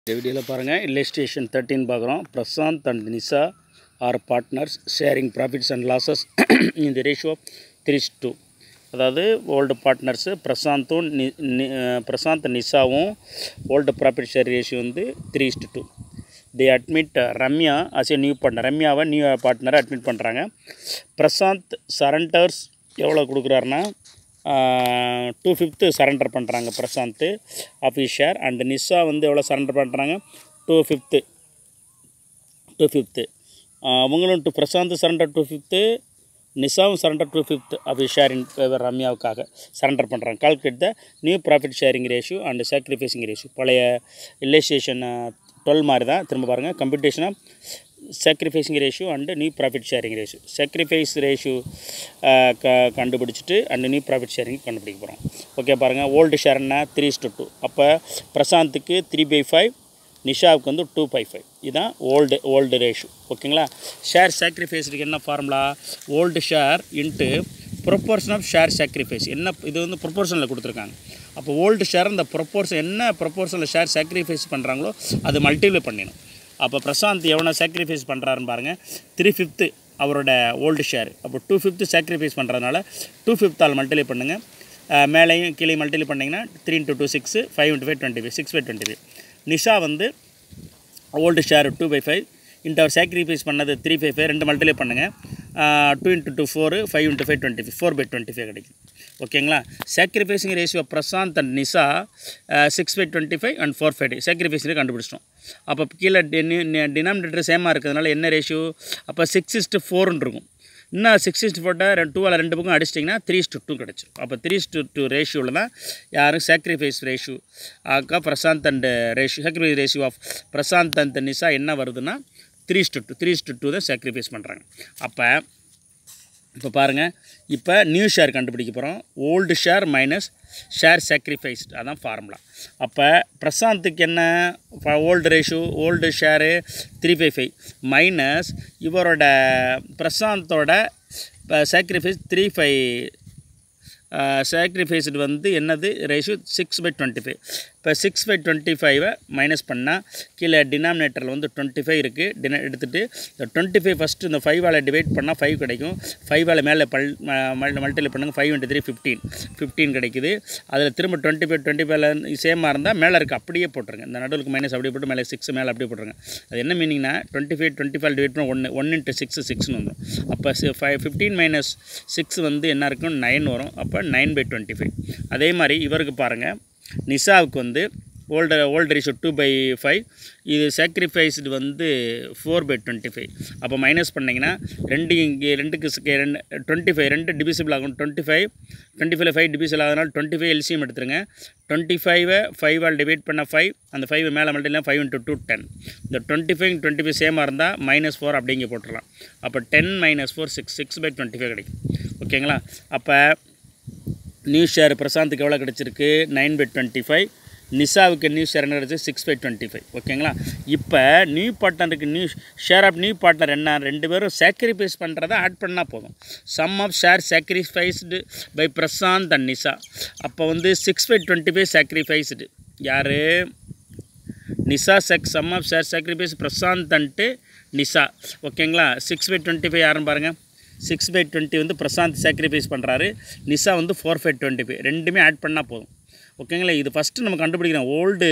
இந்த வீடியோவில் பாருங்கள் இல்லஸ்ட்ரேஷன் தேர்ட்டின் பார்க்குறோம் Prashanth and Nisha are partners sharing profits and losses இந்த ரேஷியோ த்ரீ டூ அதாவது ஓல்டு பார்ட்னர்ஸு பிரசாந்தும் நி நி அஹ் பிரசாந்த் நிசாவும் ஓல்டு ப்ராஃபிட் ஷேர் ரேஷியோ வந்து three to two they admit Ramya as a new partner ரம்யாவை நியூ பார்ட்னரை அட்மிட் பண்ணுறாங்க பிரசாந்த் சரண்டர்ஸ் எவ்வளோ கொடுக்குறாருன்னா டூ ஃபிஃப்த்து சரண்டர் பண்ணுறாங்க Prashanth of his share and Nisha வந்து எவ்வளோ சரண்டர் பண்ணுறாங்க டூ ஃபிஃப்த்து டூ ஃபிஃப்த்து அவங்களும் two Prashanth surrender two fifth நிஷாவும் surrender two fifth of his share in favour ரம்யாவுக்காக சரண்டர் பண்ணுறாங்க calculate the new profit sharing ratio and sacrificing ratio பழைய illustration twelve மாதிரி தான் திரும்ப பாருங்கள் கம்ப்யூட்டேஷனாக sacrificing ratio and new profit sharing ratio sacrifice ratio க கண்டுபிடிச்சிட்டு அண்டு நியூ ப்ராஃபிட் ஷேரிங் கண்டுபிடிக்க போகிறோம் ஓகே பாருங்கள் ஓல்டு ஷேர்னா த்ரீ டு டூ அப்போ பிரசாந்துக்கு த்ரீ பை ஃபைவ் நிஷாவுக்கு வந்து டூ பை ஃபைவ் இதுதான் ஓல்டு ஓல்டு ரேஷியோ ஓகேங்களா ஷேர் சாக்ரிஃபைஸுக்கு என்ன formula old share into proportion of share sacrifice என்ன இது வந்து ப்ரொப்போர்ஷனில் கொடுத்துருக்காங்க அப்போ ஓல்டு ஷேர் அந்த ப்ரொப்போர்ஷன் என்ன ப்ரொப்போர்ஷனில் ஷேர் சாக்ரிஃபைஸ் பண்ணுறாங்களோ அது மல்டிப்ளை பண்ணிடணும் அப்போ பிரசாந்த் எவ்வளோ சாக்ரிஃபைஸ் பண்ணுறாருன்னு பாருங்கள் த்ரீ ஃபிஃப்த்து அவரோட ஓல்டு ஷேர் அப்போ டூ ஃபிஃப்த்து சாக்ரிஃபைஸ் பண்ணுறதுனால டூ ஃபிஃப்த்தால் மல்டிப்ளை பண்ணுங்கள் அஹ் மேலேயும் கீழே மல்டிப்ளை பண்ணிங்கன்னா three into two six five into five twenty five six five twenty five Nisha வந்து old share two by five into அவர் சாக்ரிஃபைஸ் பண்ணது த்ரீ ஃபைவ் ஃபைவ் ரெண்டு மல்டிப்ளை பண்ணுங்கள் two into two four five into five twenty five four by twenty five கிடைக்கும் ஓகேங்களா sacrificing ratio Prashanth and Nisha six by twenty five and four five சாக்ரிஃபைஸில் கண்டுபிடிச்சிட்டோம் அப்போ கீழே டினாமினேட்டர் சேமாக இருக்கிறதுனால என்ன ரேஷியோ அப்போ சிக்ஸ் இஸ்ட்டு ஃபோர்னு இருக்கும் இன்னும் சிக்ஸ் இஸ்ட்டு போட்டால் ரெண்டு டூவில் ரெண்டு பக்கம் அடிச்சிட்டிங்கன்னா த்ரீ டு டூ கிடச்சிரும் அப்போ த்ரீ டு டூ ரேஷியோவில் தான் யாரும் சாக்ரிஃபைஸ் ரேஷியோ ஆக்கா Prashanth and ratio sacrifice ratio of Prashanth and Nisha என்ன வருதுன்னா three to two three to two தான் சாக்ரிஃபைஸ் பண்ணுறாங்க அப்போ இப்போ பாருங்கள் இப்போ நியூ ஷேர் கண்டுபிடிக்க போகிறோம் old share minus share sacrificed அதான் ஃபார்முலா அப்போ பிரசாந்துக்கு என்ன old ratio old share three five five minus இவரோட பிரசாந்தோட சாக்ரிஃபைஸ் த்ரீ ஃபைவ் சாக்ரிஃபைஸ்டு வந்து என்னது ratio six by twenty five இப்போ சிக்ஸ் பை டுவெண்ட்டி ஃபைவை மைனஸ் பண்ணால் கீழே டினாமினேட்டரில் வந்து டுவெண்ட்டி ஃபைவ் இருக்குது டினா எடுத்துகிட்டு இந்த டுவெண்ட்டி ஃபைவ் ஃபஸ்ட்டு இந்த ஃபைவால் டிவைட் பண்ணால் ஃபைவ் கிடைக்கும் ஃபைவால் மேலே பல் மல்டிப்ளை பண்ணுங்கள் five into three fifteen fifteen கிடைக்குது அதில் திரும்ப டுவெண்ட்டி ஃபைவ் டுவெண்ட்டி ஃபைவ்ல சேமாக இருந்தால் மேலே இருக்குது அப்படியே போட்டுருங்க இந்த நடுவுக்கு மைனஸ் அப்படியே போட்டு மேலே சிக்ஸ் மேலே அப்படியே போட்டுருங்க அது என்ன மீனிங்னா twenty five twenty five divide பண்ண ஒன்று ஒன் இன்ட்டு சிக்ஸ் சிக்ஸ்னு வந்துடும் அப்போ ஃபைவ் ஃபிஃப்டீன் மைனஸ் சிக்ஸ் வந்து என்ன இருக்கும் நைன் வரும் அப்போ நைன் பை டுவெண்ட்டி ஃபைவ் அதே மாதிரி இவருக்கு பாருங்கள் நிஷாவுக்கு வந்து old old ratio two by five இது சாக்ரிஃபைஸ்டு வந்து ஃபோர் பை டுவெண்ட்டி ஃபைவ் அப்போ மைனஸ் பண்ணிங்கன்னா ரெண்டு இங்கே ரெண்டுக்கு ஸ்- ரெண்டு டுவெண்ட்டி ஃபைவ் ரெண்டு டிவிசிபிள் ஆகும் டுவெண்ட்டி ஃபைவ் டுவெண்ட்டி ஃபைவ்ல ஃபைவ் டிவிசிபிள் ஆகுதுனால டுவெண்ட்டி ஃபைவ் எல்சிஎம் எடுத்துருங்க டுவெண்ட்டி ஃபைவை ஃபைவால் டிவைட் பண்ண ஃபைவ் அந்த ஃபைவ் மேலே மல்டிலாம் ஃபைவ் இன்ட்டு டூ டென் இந்த டுவெண்ட்டி ஃபைவ் டுவெண்ட்டி ஃபைவ் சேமாக இருந்தால் மைனஸ் ஃபோர் அப்படிங்க போட்டுடலாம் அப்போ ten minus four six six by twenty five கிடைக்கும் ஓகேங்களா அப்போ நியூ ஷேர் பிரசாந்துக்கு எவ்வளோ கிடச்சிருக்கு நைன் பை டுவெண்ட்டி ஃபைவ் நிஷாவுக்கு நியூ ஷேர் என்ன கிடச்சி சிக்ஸ் பை டுவெண்ட்டி ஃபைவ் ஓகேங்களா இப்போ நியூ பார்ட்னருக்கு new share of new partner என்ன ரெண்டு பேரும் சாக்ரிஃபைஸ் பண்ணுறதை ஆட் பண்ணால் போதும் sum of share sacrificed by Prashanth and Nisha அப்போ வந்து six by twenty five sacrificed யார் Nisha check sum of share sacrifice Prashanth and Nisha ஓகேங்களா சிக்ஸ் பை டுவெண்ட்டி ஃபைவ் யாரும் பாருங்கள் சிக்ஸ் பை டுவெண்ட்டி வந்து பிரசாந்த் சாக்ரிஃபைஸ் பண்ணுறாரு நிஷா வந்து ஃபோர் ஃபைவ் டுவெண்ட்டி ஃபைவ் ரெண்டுமே ஆட் பண்ணால் போதும் ஓகேங்களா இது ஃபஸ்ட்டு நம்ம கண்டுபிடிக்கிறோம் ஓல்டு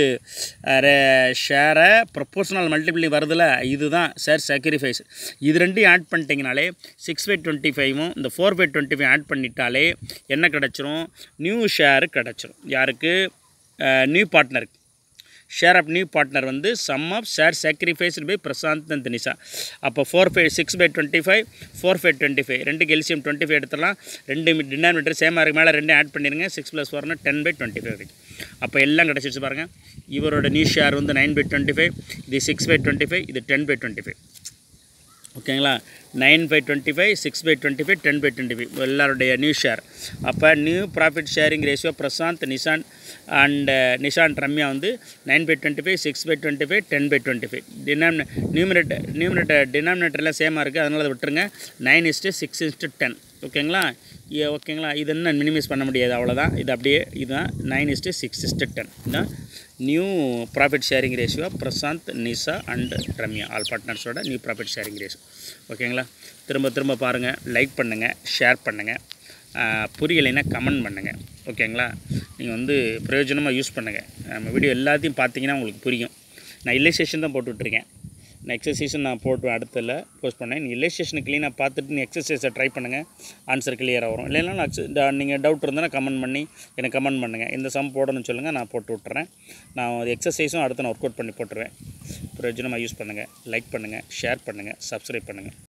ஷேரை ப்ரொப்போர்ஷனல் மல்டிபிளி வருதுல இதுதான் ஷேர் சாக்ரிஃபைஸ் இது ரெண்டையும் ஆட் பண்ணிட்டீங்கனாலே சிக்ஸ் பை டுவெண்ட்டி ஃபைவும் இந்த four by twenty five add பண்ணிட்டாலே என்ன கிடச்சிரும் நியூ ஷேரு கிடச்சிரும் யாருக்கு நியூ பார்ட்னருக்கு ஷேர் ஆஃப் நியூ பார்ட்னர் வந்து sum of share sacrificed by Prashanth and Nisha அப்போ four five six by twenty five four five twenty five ரெண்டு எல்சிஎம் டுவெண்ட்டி ஃபைவ் எடுத்துடலாம் ரெண்டு டினாமினேட்டர் சேமாக இருக்கு மேலே ரெண்டு ஆட் பண்ணிடுங்க சிக்ஸ் ப்ளஸ் ஃபோர்னா டென் பை டுவெண்ட்டி ஃபைவ் கிடைக்கும் அப்போ எல்லாம் கிடச்சிருச்சு பாருங்கள் இவரோட நியூ ஷேர் வந்து நைன் பை டுவெண்ட்டி ஃபைவ் இது சிக்ஸ் பை டுவெண்ட்டி ஃபைவ் இது டென் பை டுவெண்ட்டி ஃபைவ் ஓகேங்களா nine by twenty five six by twenty five ten by twenty five எல்லாருடைய நியூ ஷேர் அப்போ new profit sharing ratio Prashanth Nishan and Nishanth Ramya வந்து nine by twenty five six by twenty five ten by twenty five டினாமினே numerator numerator டினாமினேட்டர்லாம் சேமாக இருக்குது அதனால் அதை விட்டுருங்க nine is to six is to ten ஓகேங்களா ஏ ஓகேங்களா இது என்ன மினிமைஸ் பண்ண முடியாது அவ்வளோதான் இது அப்படியே இதுதான் nine is to six is to ten இதுதான் new profit sharing ratio Prashanth Nisha and Ramya all பார்ட்னர்ஸோட நியூ ப்ராஃபிட் ஷேரிங் ரேஷியோ ஓகேங்களா திரும்ப திரும்ப பாருங்கள் லைக் பண்ணுங்கள் ஷேர் பண்ணுங்கள் புரியலைன்னா கமெண்ட் பண்ணுங்கள் ஓகேங்களா நீங்கள் வந்து பிரயோஜனமாக யூஸ் பண்ணுங்கள் நம்ம வீடியோ எல்லாத்தையும் பார்த்தீங்கன்னா உங்களுக்கு புரியும் நான் இல்லைசேஷன் தான் போட்டுட்ருக்கேன் நான் எக்ஸசைஸும் நான் போட்டு அடுத்ததில் போஸ்ட் பண்ணேன் நீங்கள் இல்லைசேஷனை க்ளீனாக பார்த்துட்டு நீ எக்ஸசைஸை ட்ரை பண்ணுங்கள் ஆன்சர் கிளியராக வரும் இல்லைன்னா நான் நீங்கள் டவுட் இருந்தால் கமெண்ட் பண்ணி எனக்கு கமெண்ட் பண்ணுங்கள் இந்த சம் போடணும்னு சொல்லுங்கள் நான் போட்டு விட்டுறேன் நான் அது எக்ஸசைஸும் அடுத்து நான் ஒர்க் அவுட் பண்ணி போட்டுருவேன் பிரயோஜனமாக யூஸ் பண்ணுங்கள் லைக் பண்ணுங்கள் ஷேர் பண்ணுங்கள் சப்ஸ்கிரைப் பண்ணுங்கள்